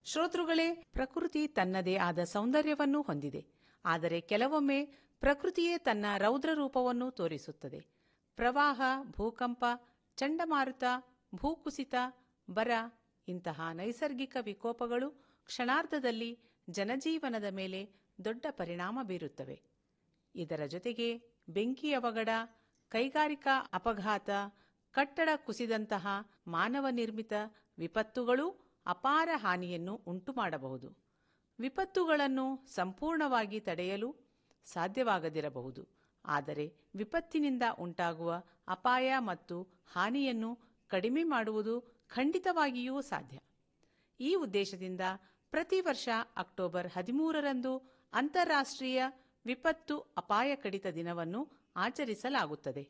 ಶ್ರೋತೃಗಳೇ ಪ್ರಕೃತಿ ತನ್ನದೇ ಆದ ಸೌಂದರ್ಯವನ್ನು ಹೊಂದಿದೆ ಆದರೆ ಕೆಲವೊಮ್ಮೆ ಪ್ರಕೃತಿಯೇ ತನ್ನ ರೌದ್ರ ರೂಪವನ್ನು ತೋರಿಸುತ್ತದೆ ಪ್ರವಾಹ ಭೂಕಂಪ ಚಂಡಮಾರುತ ಭೂಕುಸಿತ ಬರ ಇಂತಹ ನೈಸರ್ಗಿಕ ವಿಕೋಪಗಳು ಕ್ಷಣಾರ್ಧದಲ್ಲಿ ಜನಜೀವನದ ಮೇಲೆ ದೊಡ್ಡ ಪರಿಣಾಮ ಬೀರುತ್ತವೆ ಇದರ ಜೊತೆಗೆ ಬೆಂಕಿ ಅವಘಡ ಕೈಗಾರಿಕಾ ಅಪಘಾತ ಕಟ್ಟಡ ಕುಸಿದಂತಹ ಮಾನವ ನಿರ್ಮಿತ ವಿಪತ್ತುಗಳು ಅಪಾರ ಹಾನಿಯನ್ನು ಉಂಟುಮಾಡಬಹುದು ವಿಪತ್ತುಗಳನ್ನು ಸಂಪೂರ್ಣವಾಗಿ ತಡೆಯಲು ಸಾಧ್ಯವಾಗದಿರಬಹುದು ಆದರೆ ವಿಪತ್ತಿನಿಂದ ಉಂಟಾಗುವ ಅಪಾಯ ಮತ್ತು ಹಾನಿಯನ್ನು ಕಡಿಮೆ ಮಾಡುವುದು ಖಂಡಿತವಾಗಿಯೂ ಸಾಧ್ಯ ಈ ಉದ್ದೇಶದಿಂದ ಪ್ರತಿ ವರ್ಷ ಅಕ್ಟೋಬರ್ ಹದಿಮೂರರಂದು ಅಂತಾರಾಷ್ಟ್ರೀಯ ವಿಪತ್ತು ಅಪಾಯ ಕಡಿತ ದಿನವನ್ನು ಆಚರಿಸಲಾಗುತ್ತದೆ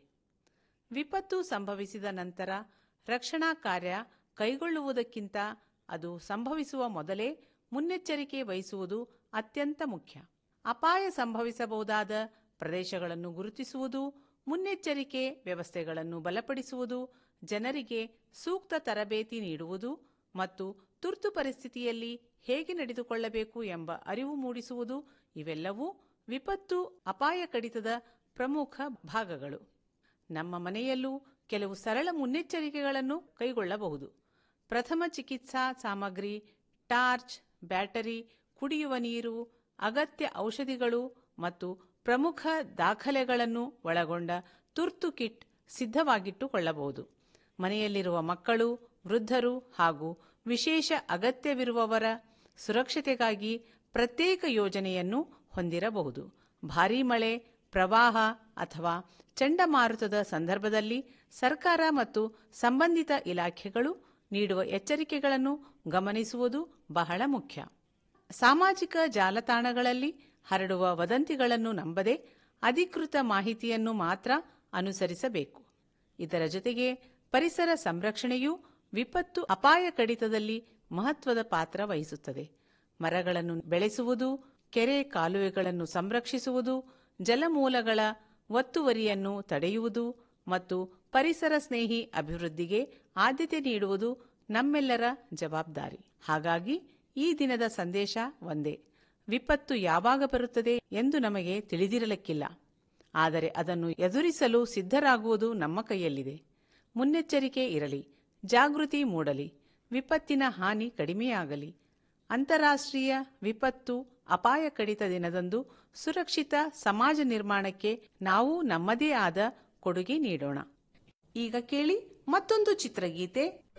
ವಿಪತ್ತು ಸಂಭವಿಸಿದ ನಂತರ ರಕ್ಷಣಾ ಕಾರ್ಯ ಕೈಗೊಳ್ಳುವುದಕ್ಕಿಂತ ಅದು ಸಂಭವಿಸುವ ಮೊದಲೇ ಮುನ್ನೆಚ್ಚರಿಕೆ ವಹಿಸುವುದು ಅತ್ಯಂತ ಮುಖ್ಯ ಅಪಾಯ ಸಂಭವಿಸಬಹುದಾದ ಪ್ರದೇಶಗಳನ್ನು ಗುರುತಿಸುವುದು ಮುನ್ನೆಚ್ಚರಿಕೆ ವ್ಯವಸ್ಥೆಗಳನ್ನು ಬಲಪಡಿಸುವುದು ಜನರಿಗೆ ಸೂಕ್ತ ತರಬೇತಿ ನೀಡುವುದು ಮತ್ತು ತುರ್ತು ಪರಿಸ್ಥಿತಿಯಲ್ಲಿ ಹೇಗೆ ನಡೆದುಕೊಳ್ಳಬೇಕು ಎಂಬ ಅರಿವು ಮೂಡಿಸುವುದು ಇವೆಲ್ಲವೂ ವಿಪತ್ತು ಅಪಾಯ ಕಡಿತದ ಪ್ರಮುಖ ಭಾಗಗಳು ನಮ್ಮ ಮನೆಯಲ್ಲೂ ಕೆಲವು ಸರಳ ಮುನ್ನೆಚ್ಚರಿಕೆಗಳನ್ನು ಕೈಗೊಳ್ಳಬಹುದು ಪ್ರಥಮ ಚಿಕಿತ್ಸಾ ಸಾಮಗ್ರಿ ಟಾರ್ಚ್ ಬ್ಯಾಟರಿ ಕುಡಿಯುವ ನೀರು ಅಗತ್ಯ ಔಷಧಿಗಳು ಮತ್ತು ಪ್ರಮುಖ ದಾಖಲೆಗಳನ್ನು ಒಳಗೊಂಡ ತುರ್ತು ಕಿಟ್ ಸಿದ್ಧವಾಗಿಟ್ಟುಕೊಳ್ಳಬಹುದು ಮನೆಯಲ್ಲಿರುವ ಮಕ್ಕಳು ವೃದ್ಧರು ಹಾಗೂ ವಿಶೇಷ ಅಗತ್ಯವಿರುವವರ ಸುರಕ್ಷತೆಗಾಗಿ ಪ್ರತ್ಯೇಕ ಯೋಜನೆಯನ್ನು ಹೊಂದಿರಬಹುದು ಭಾರೀ ಮಳೆ ಪ್ರವಾಹ ಅಥವಾ ಚಂಡಮಾರುತದ ಸಂದರ್ಭದಲ್ಲಿ ಸರ್ಕಾರ ಮತ್ತು ಸಂಬಂಧಿತ ಇಲಾಖೆಗಳು ನೀಡುವ ಎಚ್ಚರಿಕೆಗಳನ್ನು ಗಮನಿಸುವುದು ಬಹಳ ಮುಖ್ಯ ಸಾಮಾಜಿಕ ಜಾಲತಾಣಗಳಲ್ಲಿ ಹರಡುವ ವದಂತಿಗಳನ್ನು ನಂಬದೆ ಅಧಿಕೃತ ಮಾಹಿತಿಯನ್ನು ಮಾತ್ರ ಅನುಸರಿಸಬೇಕು ಇದರ ಜೊತೆಗೆ ಪರಿಸರ ಸಂರಕ್ಷಣೆಯು ವಿಪತ್ತು ಅಪಾಯ ಕಡಿತದಲ್ಲಿ ಮಹತ್ವದ ಪಾತ್ರ ವಹಿಸುತ್ತದೆ ಮರಗಳನ್ನು ಬೆಳೆಸುವುದು ಕೆರೆ ಕಾಲುವೆಗಳನ್ನು ಸಂರಕ್ಷಿಸುವುದು ಜಲಮೂಲಗಳ ಒತ್ತುವರಿಯನ್ನು ತಡೆಯುವುದು ಮತ್ತು ಪರಿಸರ ಸ್ನೇಹಿ ಅಭಿವೃದ್ಧಿಗೆ ಆದ್ಯತೆ ನೀಡುವುದು ನಮ್ಮೆಲ್ಲರ ಜವಾಬ್ದಾರಿ ಹಾಗಾಗಿ ಈ ದಿನದ ಸಂದೇಶ ಒಂದೇ ವಿಪತ್ತು ಯಾವಾಗ ಬರುತ್ತದೆ ಎಂದು ನಮಗೆ ತಿಳಿದಿರಲಿಕ್ಕಿಲ್ಲ ಆದರೆ ಅದನ್ನು ಎದುರಿಸಲು ಸಿದ್ಧರಾಗುವುದು ನಮ್ಮ ಕೈಯಲ್ಲಿದೆ ಮುನ್ನೆಚ್ಚರಿಕೆ ಇರಲಿ ಜಾಗೃತಿ ಮೂಡಲಿ ವಿಪತ್ತಿನ ಹಾನಿ ಕಡಿಮೆಯಾಗಲಿ ಅಂತಾರಾಷ್ಟ್ರೀಯ ವಿಪತ್ತು ಅಪಾಯ ಕಡಿತ ದಿನದಂದು ಸುರಕ್ಷಿತ ಸಮಾಜ ನಿರ್ಮಾಣಕ್ಕೆ ನಾವು ನಮ್ಮದೇ ಆದ ಕೊಡುಗೆ ನೀಡೋಣ ಈಗ ಕೇಳಿ ಮತ್ತೊಂದು ಚಿತ್ರಗೀತೆ